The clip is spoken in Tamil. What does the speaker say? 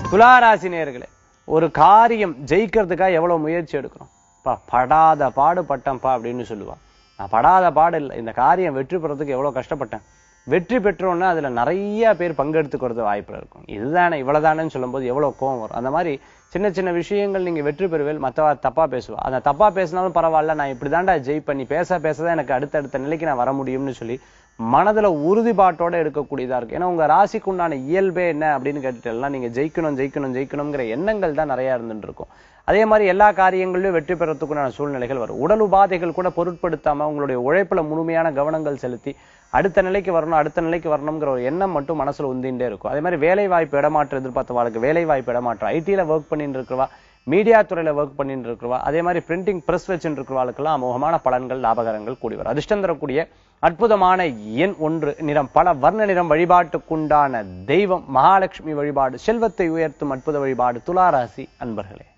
துளாராசி நேயர்களே ஒரு காரியம் ஜெயிக்கிறதுக்காக எவ்வளவு முயற்சி எடுக்கணும் பா படாத பாடு பட்டேன்ப்பா அப்படின்னு சொல்லுவான் நான் படாத பாடு இல்லை இந்த காரியம் வெற்றி பெறதுக்கு எவ்வளவு கஷ்டப்பட்டேன் வெற்றி பெற்றோன்னா அதுல நிறைய பேர் பங்கெடுத்துக்கிறது வாய்ப்பு இருக்கும் இதுதானே இவ்வளவுதானேன்னு சொல்லும்போது எவ்வளவு கோவம் வரும் அந்த மாதிரி சின்ன சின்ன விஷயங்கள் நீங்க வெற்றி பெறுவேல் மத்தவ தப்பா பேசுவா அந்த தப்பா பேசினாலும் பரவாயில்ல நான் இப்படிதான்டா ஜெய் பண்ணி பேச பேசதான் எனக்கு அடுத்தடுத்த நிலைக்கு நான் வர முடியும்னு சொல்லி மனதுல உறுதிப்பாட்டோட எடுக்கக்கூடியதா இருக்கு ஏன்னா உங்க ராசிக்கு உண்டான இயல்பே என்ன அப்படின்னு கேட்டுட்டேன்னா நீங்க ஜெயிக்கணும் ஜெயிக்கணும் ஜெயிக்கணுங்கிற எண்ணங்கள் தான் நிறைய இருந்துட்டு இருக்கும் அதே மாதிரி எல்லா காரியங்களிலும் வெற்றி பெறத்துக்குண்டான சூழ்நிலைகள் வரும் உடல் உபாதைகள் கூட பொருட்படுத்தாம உங்களுடைய உழைப்புல முழுமையான கவனங்கள் செலுத்தி அடுத்த நிலைக்கு வரணும் அடுத்த நிலைக்கு வரணுங்கிற ஒரு எண்ணம் மட்டும் மனசுல உந்திண்டே இருக்கும் அதே மாதிரி வேலை வாய்ப்பு இடமாற்றம் எதிர்பார்த்தவாளுக்கு வேலை வாய்ப்பு இடமாற்றம் ஐடில ஒர்க் பண்ணிட்டு இருக்கிறவா மீடியா துறையில ஒர்க் பண்ணிட்டு இருக்கிறவா அதே மாதிரி பிரிண்டிங் பிரஸ் வச்சுட்டு இருக்கிறவாளுக்கெல்லாம் அமோகமான பலன்கள் லாபகரங்கள் கூடி வரும் அதிர்ஷ்டம் தரக்கூடிய அற்புதமான எண் ஒன்று நிறம் பல வர்ண நிறம் வழிபாட்டுக்குண்டான தெய்வம் மகாலட்சுமி வழிபாடு செல்வத்தை உயர்த்தும் அற்புத வழிபாடு துளாராசி அன்பர்களே